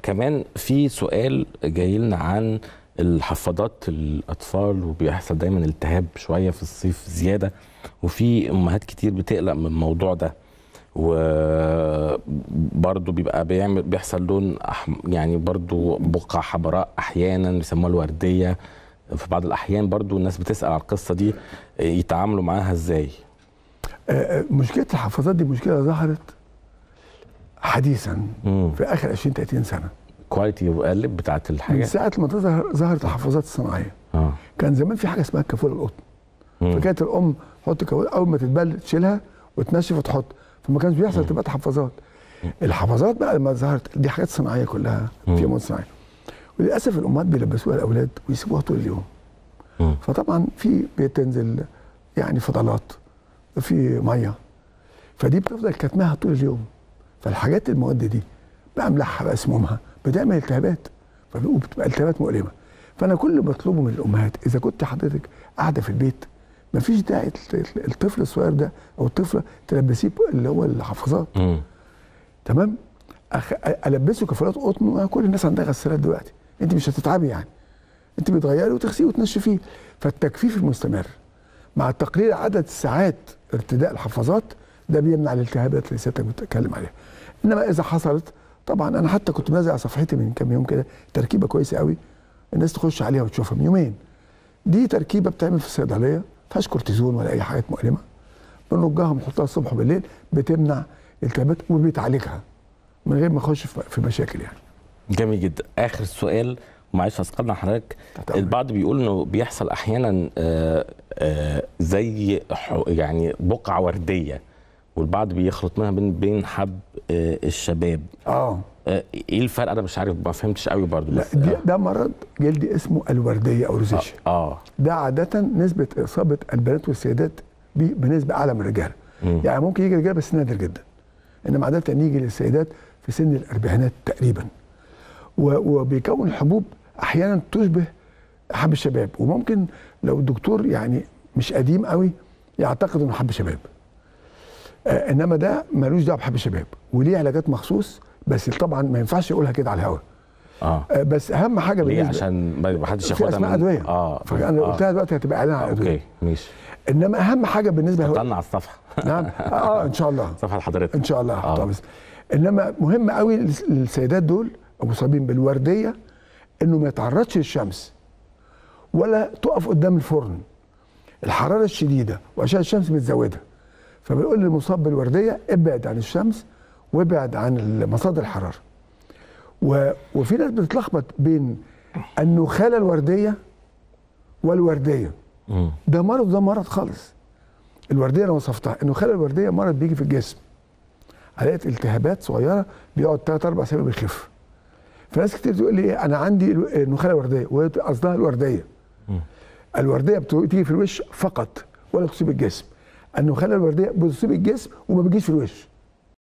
كمان في سؤال جاي لنا عن الحفاضات الاطفال وبيحصل دايما التهاب شويه في الصيف زياده وفي امهات كتير بتقلق من الموضوع ده وبرضه بيبقى بيعمل بيحصل لون أحم يعني برضه بقع حمراء احيانا بيسموها الورديه في بعض الاحيان برضه الناس بتسال على القصه دي يتعاملوا معاها ازاي آه، آه، مشكله الحفاظات دي مشكله ظهرت حديثا مم. في اخر 20 30 سنه كواليتي وقلب بتاعت من الحاجه ساعه ما تظهر ظهرت الحفاظات الصناعيه اه كان زمان في حاجه اسمها الكافوله القطن مم. فكانت الام تحط كافوله اول ما تتبل تشيلها وتنشف وتحط فما كانش بيحصل تبقى حفاظات الحفاظات بقى لما ظهرت دي حاجات صناعيه كلها في مواد صناعيه وللاسف الامهات بيلبسوها الاولاد ويسيبوها طول اليوم مم. فطبعا في بتنزل يعني فضلات في ميه فدي بتفضل كتمها طول اليوم فالحاجات المواد دي باملاحها بقى سمومها بتعمل التهابات فب- وبتبقى التهابات مؤلمه فانا كل اللي بطلبه من الامهات اذا كنت حضرتك قاعده في البيت مفيش داعي الط- الطفل الصغير ده او الطفله تلبسيه اللي هو الحفاظات مم. تمام أخ... البسه كفالات قطن كل الناس عندها غسالات دلوقتي انت مش هتتعبي يعني انت بتغيري وتغسليه وتنشفيه فالتجفيف المستمر مع تقليل عدد ساعات ارتداء الحفاظات ده بيمنع الالتهابات اللي سيادتك بتتكلم عليها انما اذا حصلت طبعا انا حتى كنت منزل على صفحتي من كام يوم كده تركيبه كويسه قوي الناس تخش عليها وتشوفها من يومين دي تركيبه بتعمل في الصيدليه ما فيهاش كورتيزون ولا اي حاجات مؤلمه بنرجها ونحطها الصبح وبالليل بتمنع التهابات وبتعالجها من غير ما اخش في في مشاكل يعني جميل جدا اخر سؤال معلش اسقطنا حضرتك تحت أمرك. البعض بيقول انه بيحصل احيانا آه، آه، زي ح- يعني بقعه ورديه والبعض بيخلط منها بين بين حب آه، الشباب اه آه، ايه الفرق انا مش عارف ما فهمتش قوي برضو لا بس دي آه. ده مرض جلدي اسمه الورديه او روزيشيا اه ده عاده نسبه اصابه البنات والسيدات بيه بنسبه اعلى من الرجاله مم. يعني ممكن يجي رجاله بس نادر جدا انما عاده يجي للسيدات في سن الاربعينات تقريبا و- وبيكون حبوب احيانا تشبه حب الشباب وممكن لو الدكتور يعني مش قديم قوي يعتقد انه حب شباب آه انما ده ملوش دعوه بحب الشباب وليه علاجات مخصوص بس طبعا ما ينفعش يقولها كده على الهواء اه آه بس اهم حاجه ليه بالنسبه عشان ما حدش في ياخدها اسماء من- ادويه اه فانا آه. قلتها دلوقتي هتبقى اعلان على ادويه اوكي ماشي انما اهم حاجه بالنسبه حطها هو لنا على الصفحه نعم اه ان شاء الله صفحه حضرتك ان شاء الله هحطها آه. بس انما مهم قوي للس- للسيدات دول المصابين بالورديه انه ما يتعرضش للشمس ولا تقف قدام الفرن الحراره الشديده واشعه الشمس متزوده فبنقول للمصاب بالورديه ابعد عن الشمس وابعد عن مصادر الحراره و... وفي ناس بتتلخبط بين النخاله الورديه والورديه مم. ده مرض وده مرض خالص الورديه انا وصفتها النخاله الورديه مرض بيجي في الجسم علامه التهابات صغيره بيقعد 3 4 اسابيع بيخف فناس كتير تقول لي إيه، انا عندي الو- النخاله ورديه وهي قصدها الورديه الورديه بتو- بتيجي في الوش فقط ولا تصيب الجسم النخاله الورديه بتصيب الجسم وما بتجيش في الوش